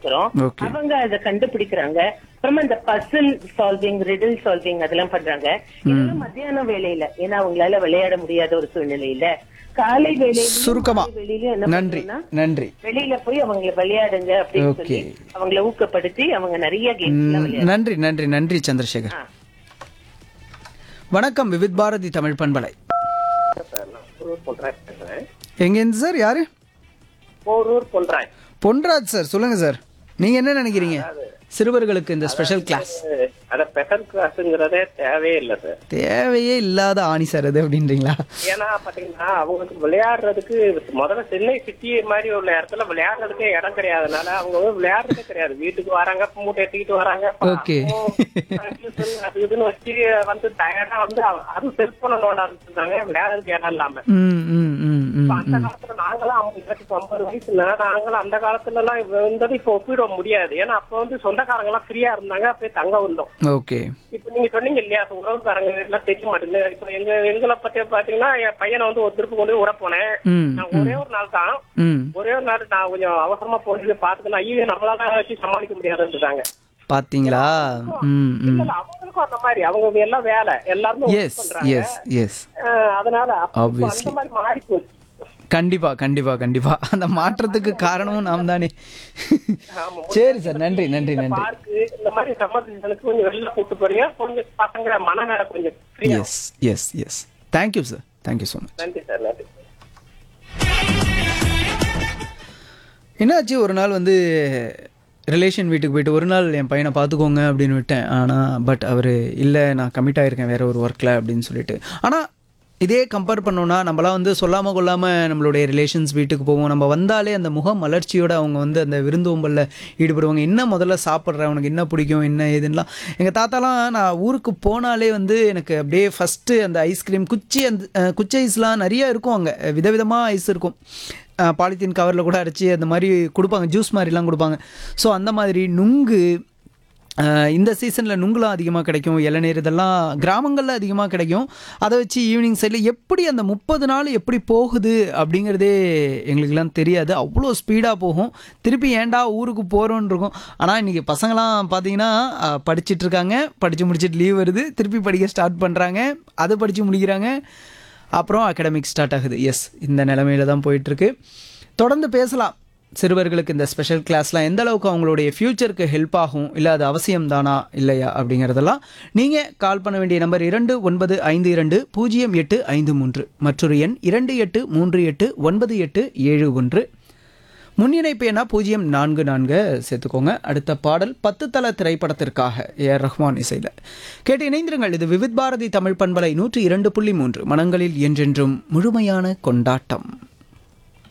கொடுக்கறோம் Okay. அவங்க அதை கண்டுபிடிக்கிறாங்க அப்புறமா இந்த பசில் சால்விங் ரிடில் சால்விங் அதெல்லாம் பண்றாங்க இதெல்லாம் மத்தியான வேலையில ஏன்னா அவங்களால விளையாட முடியாத ஒரு சூழ்நிலையில காலை வேலையில சுருக்கமா வெளியில என்ன நன்றி பண்றோம்னா நன்றி வெளியில போய் அவங்களை விளையாடுங்க அப்படின்னு சொல்லி Okay. அவங்கள ஊக்கப்படுத்தி அவங்க நிறைய கேம்ஸ் எல்லாம் ம், விளையாடுறாங்க நன்றி நன்றி நன்றி சந்திரசேகர் ஆ. வணக்கம் விவித் பாரதி தமிழ் பண்பலை போரூர் பொன்ராஜ் பேசுறேன் எங்கேருந்து சார் யாரு போரூர் பொன்ராஜ் பொன்ராஜ் சார் சொல்லுங்க சார் நீங்க என்ன நினைக்கிறீங்க சிறுவர்களுக்கு இந்த ஸ்பெஷல் கிளாஸ் அத ஸ்பெஷல் கிளாஸ்ங்கிறதே தேவையே இல்ல சார் தேவையே இல்லாத ஆணி சார் அது அப்படின்றீங்களா ஏன்னா பாத்தீங்கன்னா அவங்களுக்கு விளையாடுறதுக்கு முதல்ல சென்னை சிட்டி மாதிரி உள்ள இடத்துல விளையாடுறதுக்கே இடம் கிடையாதுனால அவங்க வந்து விளையாடுறதே கிடையாது வீட்டுக்கு வராங்க மூட்டை எடுத்துக்கிட்டு வராங்க Okay. computer அது இதுன்னு வச்சு வந்து டயர்டா வந்து அவ- அது செல்போன நோட ஆரம்பிச்சிருந்தாங்க விளையாடுறதுக்கு இடம் இல்லாம ம் ம் ம் ம் இப்ப அந்த காலத்துல நாங்களாம் அவங்க இருபத்தி ஐம்பது வயசுல நாங்களும் அந்த காலத்துல எல்லாம் இருந்தது இப்ப ஒப்பிட முடியாது ஏன்னா அப்ப வந்து சொந்தக்காரங்க எல்லாம் ஃப்ரீயா இருந்தாங்க அப்படியே தங்க வந்தோம் ஓகே இப்ப நீங்க சொன்னீங்க இல்லையா இப்ப உறவுக்காரங்க எல்லாம் தெரிய மாட்டேங்குது இப்ப எங்க எங்களை பத்தி பாத்தீங்கன்னா என் பையனை வந்து ஒரு திருப்பு கொண்டு போய் விட போனேன் ம் நான் ஒரே ஒரு நாள் தான் ம் ஒரே ஒரு நாள் நான் கொஞ்சம் அவசரமா போய் பாத்துக்கலாம் ஐயோ நம்மளால வச்சு சமாளிக்க முடியாதுன்றாங்க பாத்தீங்களா ம் ம் இல்ல, அவங்களுக்கும் அந்த மாதிரி அவங்க எல்லாம் வேலை எல்லாருமே work எஸ் பண்றாங்க எஸ் எஸ் அஹ் அதனால அப்ப Obviously. அந்த மாதிரி மாறி போச்சு கண்டிப்பா கண்டிப்பா கண்டிப்பா அந்த மாற்றத்துக்கு காரணமும் நாம் தானே ஆமா. சரி சார் நன்றி நன்றி நன்றி பார்க்கு இந்த மாதிரி சம்மர் சீசனுக்கு கொஞ்சம் வெளில கூட்டு போறீங்க கொஞ்சம் பசங்க மனநல கொஞ்சம் ஃப்ரீயா yes yes yes thank you sir thank you so much நன்றி சார் நன்றி என்னாச்சு ஒரு நாள் வந்து ரிலேஷன் வீட்டுக்கு போயிட்டு ஒரு நாள் என் பையனை பார்த்துக்கோங்க அப்படின்னு விட்டேன் ஆனால் பட் அவர் இல்லை நான் கமிட் ஆகிருக்கேன் வேற ஒரு ஒர்க்கில் அப்படின்னு சொல்லிட்டு ஆனால் இதே கம்பேர் பண்ணோன்னா நம்மளாம் வந்து சொல்லாமல் கொள்ளாமல் நம்மளுடைய ரிலேஷன்ஸ் வீட்டுக்கு போவோம் நம்ம வந்தாலே அந்த முக மலர்ச்சியோட அவங்க வந்து அந்த விருந்தோம்பலில் ஈடுபடுவாங்க என்ன முதல்ல சாப்பிட்ற உனக்கு என்ன பிடிக்கும் என்ன ஏதுன்னெலாம் எங்கள் தாத்தாலாம் நான் ஊருக்கு போனாலே வந்து எனக்கு அப்படியே ஃபஸ்ட்டு அந்த ஐஸ்கிரீம் குச்சி அந்த அஹ், குச்சி ஐஸ்லாம் நிறைய இருக்கும் அங்கே விதவிதமாக ஐஸ் இருக்கும் பாலித்தீன் கவரில் கூட அடைச்சி அந்த மாதிரி கொடுப்பாங்க ஜூஸ் மாதிரிலாம் கொடுப்பாங்க ஸோ அந்த மாதிரி நுங்கு அஹ், இந்த சீசனில் நுங்குலாம் அதிகமாக கிடைக்கும் இளநீர் இதெல்லாம் கிராமங்களில் அதிகமாக கிடைக்கும் அதை வச்சு ஈவினிங் சைடில் எப்படி அந்த முப்பது நாள் எப்படி போகுது அப்படிங்கிறதே எங்களுக்கெல்லாம் தெரியாது அவ்வளோ ஸ்பீடாக போகும் திருப்பி ஏன்டா ஊருக்கு போகிறோன்னு இருக்கும் ஆனால் இன்றைக்கி பசங்களாம் பார்த்தீங்கன்னா அஹ், படிச்சிட்டு இருக்காங்க படித்து முடிச்சிட்டு லீவ் வருது திருப்பி படிக்க ஸ்டார்ட் பண்ணுறாங்க அதை படித்து முடிக்கிறாங்க அப்புறம் அகாடமிக் ஸ்டார்ட் ஆகுது எஸ் இந்த நிலமையில தான் போயிட்டுருக்கு தொடர்ந்து பேசலாம் சிறுவர்களுக்கு இந்த ஸ்பெஷல் கிளாஸ்லாம் எந்த அளவுக்கு அவங்களுடைய ஃப்யூச்சருக்கு ஹெல்ப் ஆகும் இல்லை அது அவசியம் தானா இல்லையா அப்படிங்கிறதெல்லாம் நீங்கள் கால் பண்ண வேண்டிய நம்பர் இரண்டு ஒன்பது ஐந்து இரண்டு பூஜ்ஜியம் எட்டு ஐந்து மூன்று மற்றொரு எண் இரண்டு எட்டு மூன்று எட்டு ஒன்பது எட்டு ஏழு ஒன்று முன்னிணைப்பு எண்ணா பூஜ்ஜியம் நான்கு நான்கு சேர்த்துக்கோங்க அடுத்த பாடல் பத்து தல திரைப்படத்திற்காக ஏஆர் ரஹ்மான் இசையில் கேட்டு இணைந்திருங்கள் இது விவித் பாரதி தமிழ் பண்பலை நூற்றி இரண்டு புள்ளி மூன்று மனங்களில் என்றென்றும் முழுமையான கொண்டாட்டம்